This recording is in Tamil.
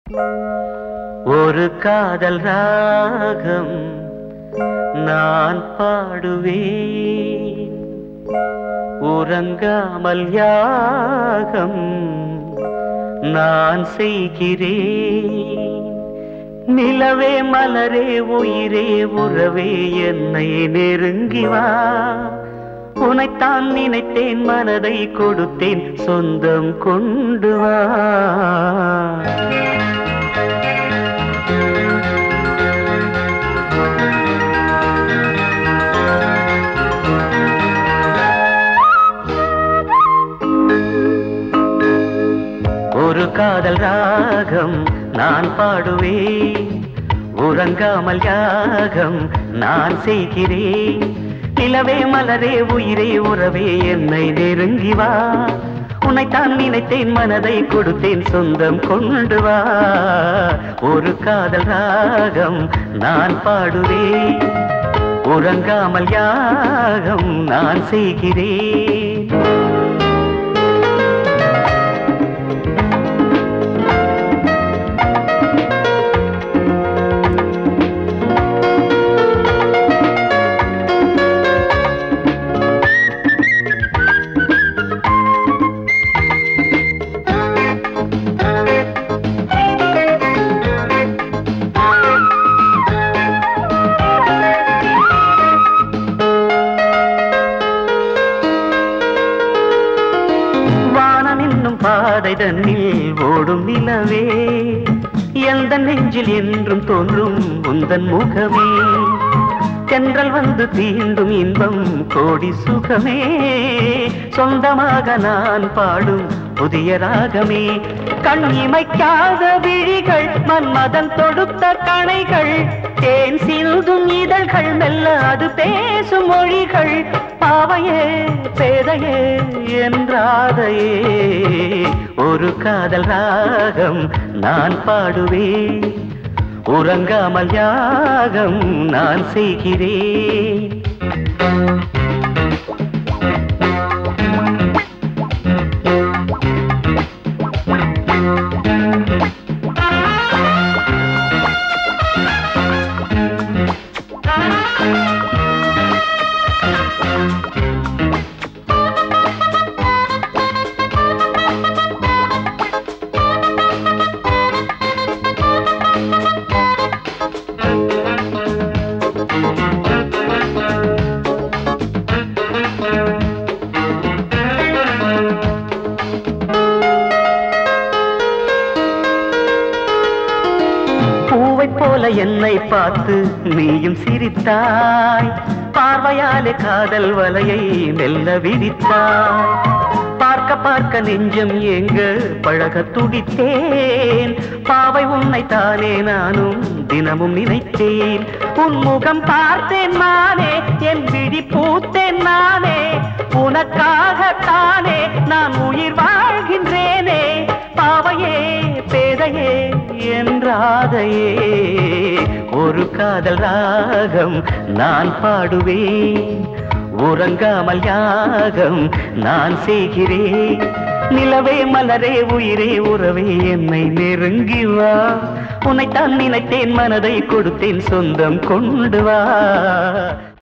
ஒரு காதல் ராகம் நான் பாடுவேன் உறங்காமல் யாகம் நான் செய்கிறேன் நிலவே மலரே உயிரே உறவே என்னை நெருங்கி வா உனைத்தான் நினைத்தேன் மனதை கொடுத்தேன் சொந்தம் கொண்டு வா ஒரு காதல் ராகம் நான் பாடுவேன் உறங்காமல் யாகம் நான் செய்கிறேன் நிலவே மலரே உயிரே உறவே என்னை நெருங்கி வா உன்னைத்தான் நினைத்தேன் மனதை கொடுத்தேன் சொந்தம் கொண்டு வா ஒரு காதல் ராகம் நான் பாடுவேன் உறங்காமல் யாகம் நான் செய்கிறேன் வானம் என்னும் பாதை தன்னில் ஓடும் நிலவே எந்த நெஞ்சில் என்றும் தோன்றும் உந்தன் முகமே தென்றல் வந்து தீண்டும் இன்பம் கோடி சுகமே சொந்தமாக நான் பாடும் புதிய ராகமே கண் இமைக்காத விழிகள் மன்மதன் தொடுத்த கணைகள் தேன் சிந்தும் இதழ்கள் மெல்ல அது பேசும் மொழிகள் பாவையே பேதையே என்றாதையே ஒரு காதல் ராகம் நான் பாடுவேன் உறங்காமல் யாகம் நான் செய்கிறேன் பூவைப் போல என்னை பார்த்து நீயும் சிரித்தாய் பார்வையாலே காதல் வலையை மெல்ல விரித்தாய் பார்க்க பார்க்க நெஞ்சம் எங்க பழக துடித்தேன் பாவை உன்னை தானே நானும் தினமும் நினைத்தேன் உன் முகம் பார்த்தேன் நானே என் விழி பூத்தேன் நானே உனக்காகத்தானே நான் உயிர் வாழ்கின்றேனே பாவையே பேதையே என்றாதையே ஒரு காதல் ராகம் நான் பாடுவேன் உறங்காமல் யாகம் நான் செய்கிறேன் நிலவே மலரே உயிரே உறவே என்னை நெருங்கி வா உன்னைத்தான் நினைத்தேன் மனதை கொடுத்தேன் சொந்தம் கொண்டு வா